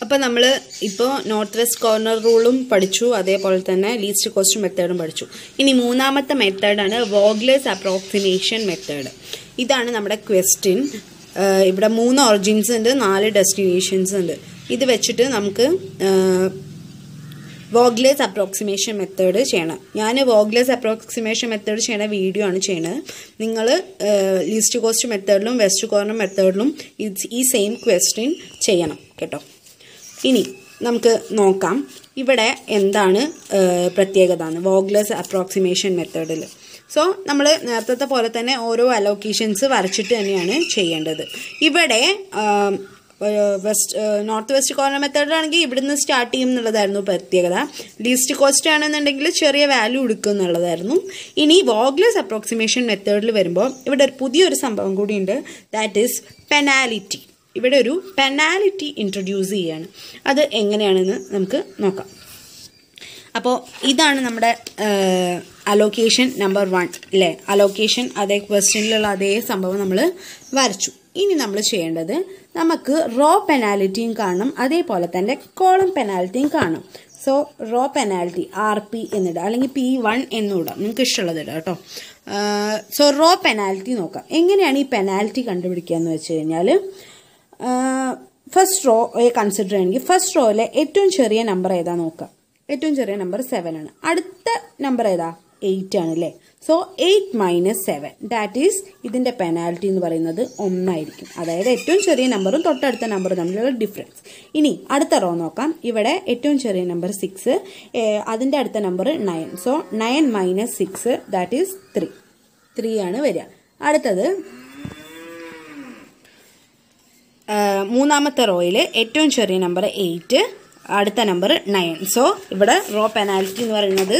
അപ്പോൾ നമ്മൾ ഇപ്പോൾ നോർത്ത് വെസ്റ്റ് കോർണർ റൂളും പഠിച്ചു അതേപോലെ തന്നെ ലീസ്റ്റ് കോസ്റ്റ് മെത്തേഡും പഠിച്ചു ഇനി മൂന്നാമത്തെ മെത്തേഡാണ് വോഗ്ലേഴ്സ് അപ്രോക്സിമേഷൻ മെത്തേഡ് ഇതാണ് നമ്മുടെ ക്വസ്റ്റ്യൻ ഇവിടെ മൂന്ന് ഒറിജിൻസ് ഉണ്ട് നാല് ഡെസ്റ്റിനേഷൻസ് ഉണ്ട് ഇത് വെച്ചിട്ട് നമുക്ക് വോഗ്ലേസ് അപ്രോക്സിമേഷൻ മെത്തേഡ് ചെയ്യണം ഞാൻ വോഗ്ലേസ് അപ്രോക്സിമേഷൻ മെത്തേഡ് ചെയ്യണ വീഡിയോ ആണ് ചെയ്യണത് നിങ്ങൾ ലീസ്റ്റ് കോസ്റ്റ് മെത്തേഡിലും വെസ്റ്റ് കോർണർ മെത്തേഡിലും ഈ സെയിം ക്വസ്റ്റ്യൻ ചെയ്യണം കേട്ടോ ഇനി നമുക്ക് നോക്കാം ഇവിടെ എന്താണ് പ്രത്യേകത എന്ന് വോഗ്ലേസ് അപ്രോക്സിമേഷൻ മെത്തേഡിൽ സോ നമ്മൾ നേരത്തെ പോലെ തന്നെ ഓരോ അലോക്കേഷൻസ് വരച്ചിട്ട് തന്നെയാണ് ചെയ്യേണ്ടത് ഇവിടെ വെസ്റ്റ് നോർത്ത് വെസ്റ്റ് കോർണർ മെത്തേഡിലാണെങ്കിൽ ഇവിടുന്ന് സ്റ്റാർട്ട് ചെയ്യും എന്നുള്ളതായിരുന്നു പ്രത്യേകത ലീസ്റ്റ് കോസ്റ്റ് ആണെന്നുണ്ടെങ്കിൽ ചെറിയ വാല്യൂ എടുക്കും എന്നുള്ളതായിരുന്നു ഇനി വോഗ്ലെസ് അപ്രോക്സിമേഷൻ മെത്തേഡിൽ വരുമ്പോൾ ഇവിടെ ഒരു പുതിയൊരു സംഭവം കൂടിയുണ്ട് ദാറ്റ് ഈസ് പെനാലിറ്റി ഇവിടെ ഒരു പെനാലിറ്റി ഇൻട്രൊഡ്യൂസ് ചെയ്യാണ് അത് എങ്ങനെയാണെന്ന് നമുക്ക് നോക്കാം അപ്പോൾ ഇതാണ് നമ്മുടെ അലോക്കേഷൻ നമ്പർ വൺ അല്ലേ അലോക്കേഷൻ അതേ ക്വസ്റ്റ്യനിലുള്ള അതേ സംഭവം നമ്മൾ വരച്ചു ഇനി നമ്മൾ ചെയ്യേണ്ടത് നമുക്ക് റോ പെനാലിറ്റിയും കാണണം അതേപോലെ തന്നെ കോളം പെനാൽറ്റിയും കാണും so row penalty R P എന്നിടുക അല്ലെങ്കിൽ പി വൺ എന്നിടാം നിങ്ങൾക്ക് ഇഷ്ടമുള്ളത് ഇടാം കേട്ടോ സോ റോ പെനാൽറ്റി നോക്കാം എങ്ങനെയാണ് ഈ പെനാൽറ്റി കണ്ടുപിടിക്കുക എന്ന് വെച്ച് കഴിഞ്ഞാൽ ഫസ്റ്റ് റോ കൺസിഡർ ചെയ്യണമെങ്കിൽ ഫസ്റ്റ് റോയിലെ ഏറ്റവും ചെറിയ നമ്പർ ഏതാ നോക്കാം ഏറ്റവും ചെറിയ നമ്പർ സെവൻ ആണ് അടുത്ത നമ്പർ ഏതാ എയ്റ്റ് ആണ് അല്ലേ so eight minus seven that is ഇതിന്റെ പെനാൽറ്റി എന്ന് പറയുന്നത് ഒന്നായിരിക്കും അതായത് ഏറ്റവും ചെറിയ നമ്പറും തൊട്ടടുത്ത നമ്പറും തമ്മിലുള്ള ഡിഫറൻസ് ഇനി അടുത്ത റോ നോക്കാം ഇവിടെ ഏറ്റവും ചെറിയ നമ്പർ സിക്സ് അതിന്റെ അടുത്ത number nine so nine minus six that is three three ആണ് വരിക അടുത്തത് മൂന്നാമത്തെ റോയിൽ ഏറ്റവും ചെറിയ നമ്പർ എയ്റ്റ് അടുത്ത നമ്പർ നയൻ സോ ഇവിടെ റോ പെനാൽറ്റി എന്ന് പറയുന്നത്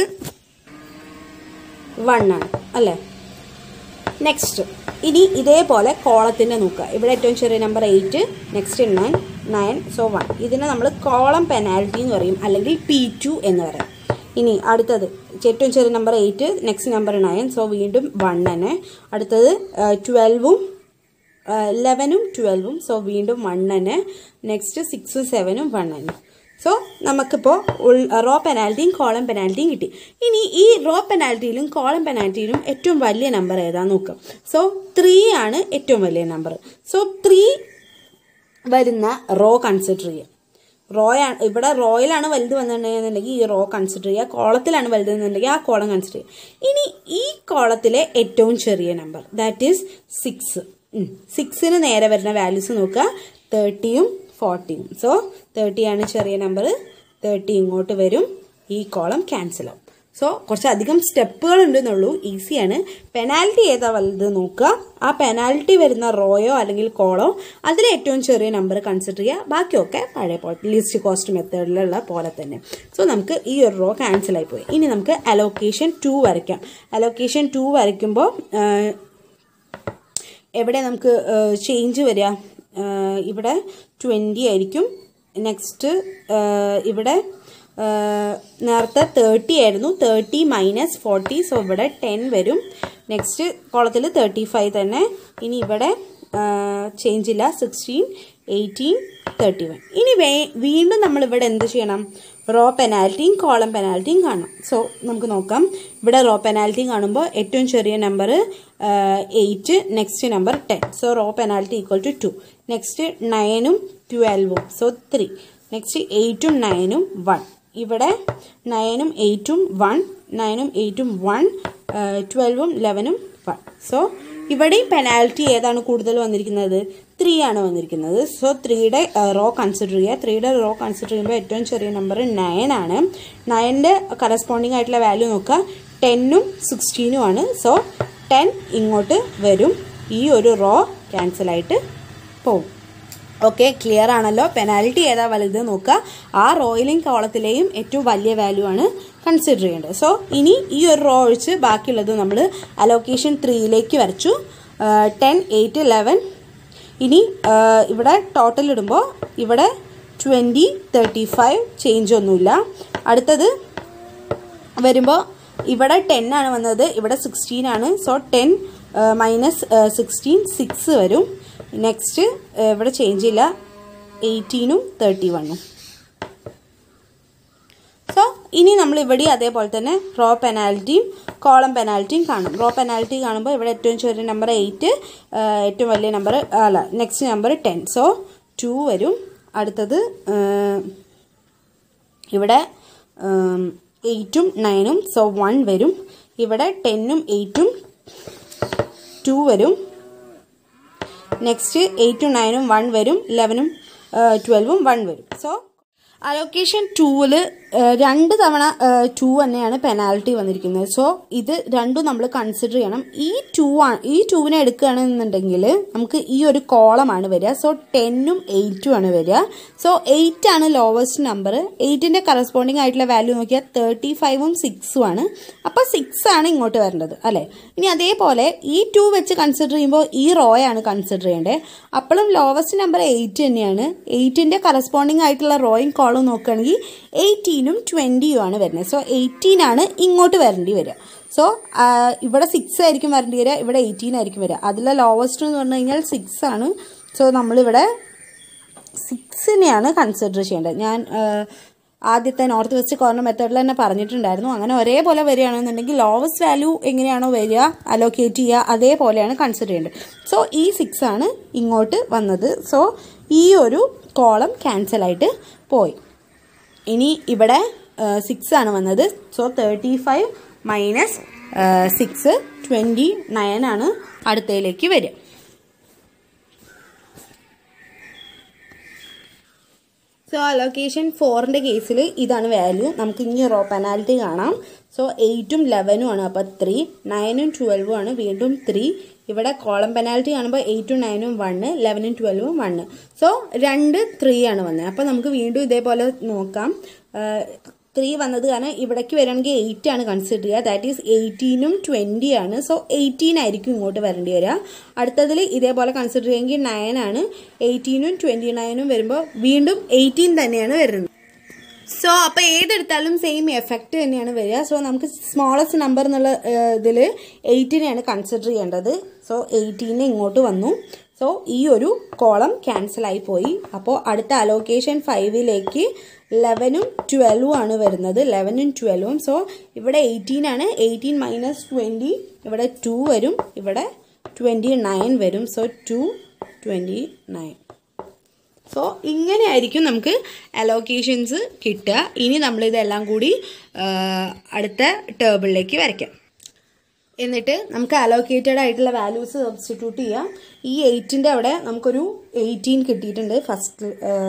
വൺ ആണ് അല്ലേ നെക്സ്റ്റ് ഇനി ഇതേപോലെ കോളത്തിൻ്റെ നോക്കുക ഇവിടെ ഏറ്റവും ചെറിയ number eight next nine nine so one ഇതിനെ നമ്മൾ കോളം പെനാൽറ്റി എന്ന് പറയും അല്ലെങ്കിൽ പി ടു എന്ന് പറയും ഇനി അടുത്തത് ഏറ്റവും ചെറിയ number eight next number nine so വീണ്ടും വൺ തന്നെ അടുത്തത് ട്വൽവും ലെവനും ട്വൽവും സോ വീണ്ടും വൺ തന്നെ നെക്സ്റ്റ് സിക്സും സെവനും വൺ തന്നെ സോ നമുക്കിപ്പോൾ റോ പെനാൽറ്റിയും കോളം പെനാൽറ്റിയും കിട്ടി ഇനി ഈ റോ പെനാൽറ്റിയിലും കോളം പെനാൽറ്റിയിലും ഏറ്റവും വലിയ നമ്പർ ഏതാ നോക്കാം സോ ത്രീ ആണ് ഏറ്റവും വലിയ നമ്പർ സോ ത്രീ വരുന്ന റോ കൺസിഡർ ചെയ്യുക റോയാണ് ഇവിടെ റോയിലാണ് വലുത് വന്നിട്ടുണ്ടെന്നുണ്ടെങ്കിൽ ഈ റോ കൺസിഡർ ചെയ്യുക കോളത്തിലാണ് വലുത് എന്നുണ്ടെങ്കിൽ ആ കോളം കൺസിഡർ ചെയ്യുക ഇനി ഈ കോളത്തിലെ ഏറ്റവും ചെറിയ നമ്പർ ദാറ്റ് ഈസ് സിക്സ് സിക്സിന് നേരെ വരുന്ന വാല്യൂസ് നോക്കുക തേർട്ടിയും ഫോർട്ടിയും സോ തേർട്ടി ആണ് ചെറിയ നമ്പർ തേർട്ടി ഇങ്ങോട്ട് വരും ഈ കോളം ക്യാൻസൽ ആവും സോ കുറച്ചധികം സ്റ്റെപ്പുകൾ ഉണ്ടെന്നുള്ളൂ ഈസിയാണ് പെനാൽറ്റി ഏതാ വലുത് നോക്കുക ആ പെനാൽറ്റി വരുന്ന റോയോ അല്ലെങ്കിൽ കോളോ അതിലെ ഏറ്റവും ചെറിയ നമ്പർ കൺസിഡർ ചെയ്യുക ബാക്കിയൊക്കെ പഴയ പോലെ ലിസ്റ്റ് കോസ്റ്റ് മെത്തേഡിലുള്ള പോലെ തന്നെ സോ നമുക്ക് ഈ ഒരു റോ ക്യാൻസൽ ആയി പോയി ഇനി നമുക്ക് അലോക്കേഷൻ ടു വരയ്ക്കാം അലോക്കേഷൻ ടു വരയ്ക്കുമ്പോൾ എവിടെ നമുക്ക് ചേഞ്ച് വരിക ഇവിടെ ട്വൻറ്റി ആയിരിക്കും നെക്സ്റ്റ് ഇവിടെ നേരത്തെ തേർട്ടി ആയിരുന്നു തേർട്ടി മൈനസ് ഫോർട്ടി സോ ഇവിടെ ടെൻ വരും നെക്സ്റ്റ് കോളത്തിൽ തേർട്ടി ഫൈവ് തന്നെ ഇനി ഇവിടെ ചേഞ്ച് ഇല്ല സിക്സ്റ്റീൻ എയ്റ്റീൻ തേർട്ടി വൺ ഇനി വേ വീണ്ടും നമ്മളിവിടെ എന്ത് ചെയ്യണം റോ പെനാൽറ്റിയും കോളം പെനാൽറ്റിയും കാണണം സോ നമുക്ക് നോക്കാം ഇവിടെ റോ പെനാൽറ്റി കാണുമ്പോൾ ഏറ്റവും ചെറിയ number eight next number ten so row penalty equal to two next നയനും ട്വൽവും സോ ത്രീ നെക്സ്റ്റ് എയ്റ്റും നയനും വൺ ഇവിടെ നയനും എയ്റ്റും വൺ നയനും എയ്റ്റും വൺ ട്വൽവും ലെവനും വൺ സോ ഇവിടെയും പെനാൽറ്റി ഏതാണ് കൂടുതൽ വന്നിരിക്കുന്നത് ത്രീ ആണ് വന്നിരിക്കുന്നത് സോ ത്രീയുടെ റോ കൺസിഡർ ചെയ്യുക ത്രീയുടെ റോ കൺസിഡർ ചെയ്യുമ്പോൾ ഏറ്റവും ചെറിയ നമ്പർ നയൻ ആണ് നയൻ്റെ കറസ്പോണ്ടിങ് ആയിട്ടുള്ള വാല്യൂ നോക്കുക ടെന്നും സിക്സ്റ്റീനും ആണ് സോ ടെൻ ഇങ്ങോട്ട് വരും ഈ ഒരു റോ ക്യാൻസലായിട്ട് പോകും ഓക്കെ ക്ലിയർ ആണല്ലോ പെനാൽറ്റി ഏതാ വലുത് നോക്കുക ആ റോയിലും കോളത്തിലെയും ഏറ്റവും വലിയ വാല്യൂ ആണ് കൺസിഡർ ചെയ്യേണ്ടത് സോ ഇനി ഈ ഒരു റോ ഒഴിച്ച് ബാക്കിയുള്ളത് നമ്മൾ അലോക്കേഷൻ ത്രീയിലേക്ക് വരച്ചു ടെൻ എയ്റ്റ് ലെവൻ ഇനി ഇവിടെ ടോട്ടൽ ഇടുമ്പോൾ ഇവിടെ ട്വൻറ്റി തേർട്ടി ഫൈവ് ചേഞ്ച് ഒന്നുമില്ല അടുത്തത് വരുമ്പോൾ ഇവിടെ ടെൻ ആണ് വന്നത് ഇവിടെ സിക്സ്റ്റീൻ ആണ് so ten minus sixteen six വരും നെക്സ്റ്റ് ഇവിടെ ചേഞ്ച് ഇല്ല എയ്റ്റീനും തേർട്ടി വണ്ണും സോ ഇനി നമ്മൾ ഇവിടെ അതേപോലെ തന്നെ റോ പെനാൽറ്റിയും കോളം പെനാൽറ്റിയും കാണും റോ പെനാൽറ്റി കാണുമ്പോൾ ഇവിടെ ഏറ്റവും ചെറിയ നമ്പർ എയ്റ്റ് ഏറ്റവും വലിയ നമ്പർ അല്ല next number ten so two വരും അടുത്തത് ഇവിടെ എയ്റ്റും നയനും സോ വൺ വരും ഇവിടെ ടെന്നും എയ്റ്റും ടു വരും നെക്സ്റ്റ് എയ്റ്റും നയനും വൺ വരും ഇലവനും ട്വൽവും വൺ വരും സോ അലോക്കേഷൻ ടൂവിൽ രണ്ട് തവണ ടു തന്നെയാണ് പെനാൽറ്റി വന്നിരിക്കുന്നത് സോ ഇത് രണ്ടും നമ്മൾ കൺസിഡർ ചെയ്യണം ഈ ടു ആണ് ഈ ടൂവിനെ എടുക്കുകയാണെന്നുണ്ടെങ്കിൽ നമുക്ക് ഈ ഒരു കോളമാണ് വരിക സോ ടെന്നും എയ്റ്റും ആണ് വരിക സോ എയ്റ്റ് ആണ് ലോവസ്റ്റ് നമ്പർ എയ്റ്റിൻ്റെ കറസ്പോണ്ടിങ് ആയിട്ടുള്ള വാല്യൂ നോക്കിയാൽ തേർട്ടി ഫൈവും സിക്സും ആണ് അപ്പോൾ സിക്സ് ആണ് ഇങ്ങോട്ട് വരേണ്ടത് അല്ലേ ഇനി അതേപോലെ ഈ ടു വെച്ച് കൺസിഡർ ചെയ്യുമ്പോൾ ഈ റോയാണ് കൺസിഡർ ചെയ്യേണ്ടത് അപ്പോഴും ലോവസ്റ്റ് നമ്പർ എയ്റ്റ് തന്നെയാണ് എയ്റ്റിൻ്റെ കറസ്പോണ്ടിങ് ആയിട്ടുള്ള റോയും കോളും നോക്കുകയാണെങ്കിൽ എയ്റ്റീനും ട്വൻറ്റിയും ആണ് വരുന്നത് സോ എയ്റ്റീൻ ആണ് ഇങ്ങോട്ട് വരേണ്ടി വരിക സോ ഇവിടെ സിക്സ് ആയിരിക്കും വരേണ്ടി വരിക ഇവിടെ എയ്റ്റീൻ ആയിരിക്കും വരിക അതിലെ ലോവസ്റ്റ് എന്ന് പറഞ്ഞു കഴിഞ്ഞാൽ സിക്സ് ആണ് സോ നമ്മളിവിടെ സിക്സിനെയാണ് കൺസിഡർ ചെയ്യേണ്ടത് ഞാൻ ആദ്യത്തെ നോർത്ത് വെസ്റ്റ് കോർണർ മെത്തേഡിൽ തന്നെ പറഞ്ഞിട്ടുണ്ടായിരുന്നു അങ്ങനെ ഒരേപോലെ വരികയാണെന്നുണ്ടെങ്കിൽ ലോവസ്റ്റ് വാല്യൂ എങ്ങനെയാണോ വരിക അലോക്കേറ്റ് ചെയ്യുക അതേപോലെയാണ് കൺസിഡർ ചെയ്യേണ്ടത് സോ ഈ സിക്സ് ആണ് ഇങ്ങോട്ട് വന്നത് സോ ഈ ഒരു കോളം ക്യാൻസലായിട്ട് പോയി ഇനി ഇവിടെ സിക്സ് ആണ് വന്നത് so thirty five minus six twenty nine ആണ് അടുത്തയിലേക്ക് വരിക സോ അലോക്കേഷൻ ഫോറിൻ്റെ കേസിൽ ഇതാണ് വാല്യൂ നമുക്ക് ഇനി റോ പെനാൽറ്റി കാണാം സോ എയ്റ്റും ലെവനും ആണ് അപ്പോൾ ത്രീ നയനും ട്വൽവും ആണ് വീണ്ടും ത്രീ ഇവിടെ കോളം പെനാൽറ്റി കാണുമ്പോൾ എയ്റ്റും നയനും വണ്ണ് ലെവനും ട്വൽവും വണ്ണ് സോ രണ്ട് ത്രീ ആണ് വന്നത് അപ്പോൾ നമുക്ക് വീണ്ടും ഇതേപോലെ നോക്കാം ത്രീ വന്നത് കാരണം ഇവിടേക്ക് വരികയാണെങ്കിൽ എയ്റ്റ് ആണ് കൺസിഡർ ചെയ്യുക ദാറ്റ് ഈസ് എയ്റ്റീനും ട്വൻറ്റി ആണ് സോ എയ്റ്റീൻ ആയിരിക്കും ഇങ്ങോട്ട് വരേണ്ടി വരിക അടുത്തതിൽ ഇതേപോലെ കൺസിഡർ ചെയ്യുമെങ്കിൽ നയൻ ആണ് എയ്റ്റീനും ട്വൻറ്റി നയനും വരുമ്പോൾ വീണ്ടും എയ്റ്റീൻ തന്നെയാണ് വരുന്നത് സോ അപ്പോൾ ഏതെടുത്താലും സെയിം എഫക്റ്റ് തന്നെയാണ് വരിക സോ നമുക്ക് സ്മോളസ്റ്റ് നമ്പർ എന്നുള്ള ഇതിൽ എയ്റ്റിനെയാണ് കൺസിഡർ ചെയ്യേണ്ടത് സോ എയ്റ്റീനെ ഇങ്ങോട്ട് വന്നു സോ ഈ ഒരു കോളം ക്യാൻസൽ ആയി പോയി അപ്പോൾ അടുത്ത അലോക്കേഷൻ ഫൈവിലേക്ക് ലെവനും ട്വൽവും ആണ് വരുന്നത് ലെവനും ട്വൽവും സോ ഇവിടെ എയ്റ്റീൻ ആണ് എയ്റ്റീൻ മൈനസ് ട്വൻറ്റി ഇവിടെ ടു വരും ഇവിടെ ട്വൻറ്റി നയൻ വരും so two twenty nine so ഇങ്ങനെയായിരിക്കും നമുക്ക് അലോക്കേഷൻസ് കിട്ടുക ഇനി നമ്മളിതെല്ലാം കൂടി അടുത്ത ടേബിളിലേക്ക് വരയ്ക്കാം എന്നിട്ട് നമുക്ക് അലോക്കേറ്റഡ് ആയിട്ടുള്ള വാല്യൂസ് സബ്സ്റ്റിറ്റ്യൂട്ട് ചെയ്യാം ഈ എയ്റ്റിൻ്റെ അവിടെ നമുക്കൊരു എയ്റ്റീൻ കിട്ടിയിട്ടുണ്ട് ഫസ്റ്റ്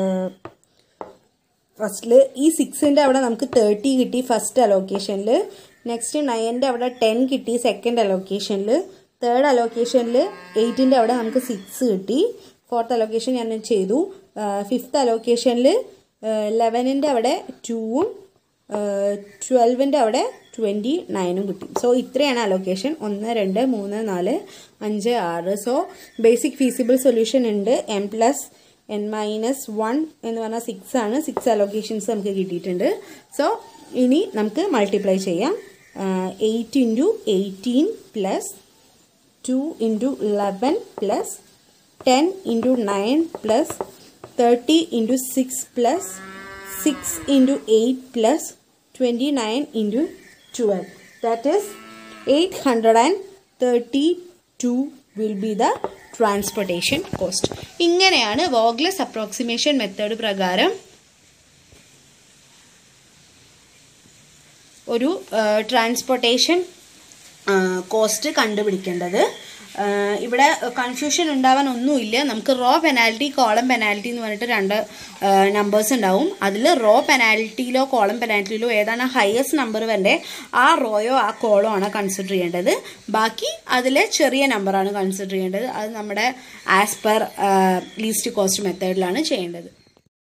ഫസ്റ്റിൽ ഈ സിക്സിൻ്റെ അവിടെ നമുക്ക് തേർട്ടി കിട്ടി ഫസ്റ്റ് അലോക്കേഷനിൽ നെക്സ്റ്റ് നയൻ്റെ അവിടെ ടെൻ കിട്ടി സെക്കൻഡ് അലോക്കേഷനിൽ തേർഡ് അലോക്കേഷനിൽ എയ്റ്റിൻ്റെ അവിടെ നമുക്ക് സിക്സ് കിട്ടി ഫോർത്ത് അലോക്കേഷൻ ഞാൻ ചെയ്തു ഫിഫ്ത്ത് അലോക്കേഷനിൽ ലെവനിൻ്റെ അവിടെ ടൂവും ട്വൽവിൻ്റെ അവിടെ ട്വൻറ്റി നയനും കിട്ടി സോ ഇത്രയാണ് അലോക്കേഷൻ ഒന്ന് രണ്ട് മൂന്ന് നാല് അഞ്ച് ആറ് സോ ബേസിക് ഫീസിബിൾ സൊല്യൂഷൻ ഉണ്ട് M plus N minus one എന്ന് പറഞ്ഞാൽ സിക്സ് ആണ് സിക്സ് അലോക്കേഷൻസ് നമുക്ക് കിട്ടിയിട്ടുണ്ട് സോ ഇനി നമുക്ക് മൾട്ടിപ്ലൈ ചെയ്യാം eight into eighteen plus two into eleven plus ten into nine plus thirty into six plus six into eight plus twenty nine into twelve that is eight hundred and thirty two will be the transportation cost ഇങ്ങനെയാണ് Vogel's approximation method പ്രകാരം ഒരു transportation cost കണ്ടുപിടിക്കേണ്ടത് ഇവിടെ confusion ഉണ്ടാവാൻ ഒന്നുമില്ല നമുക്ക് raw penalty column penalty എന്ന് പറഞ്ഞിട്ട് രണ്ട് നമ്പേഴ്സ് ഉണ്ടാവും അതിൽ റോ പെനാൽറ്റിയിലോ കോളം പെനാൽറ്റിയിലോ ഏതാണ് ഹയസ്റ്റ് നമ്പർ വരെ ആ റോയോ ആ കോളോ ആണ് കൺസിഡർ ചെയ്യേണ്ടത് ബാക്കി അതിൽ ചെറിയ നമ്പറാണ് കൺസിഡർ ചെയ്യേണ്ടത് അത് നമ്മുടെ ആസ് പെർ ലീസ്റ്റ് കോസ്റ്റ് മെത്തേഡിലാണ് ചെയ്യേണ്ടത്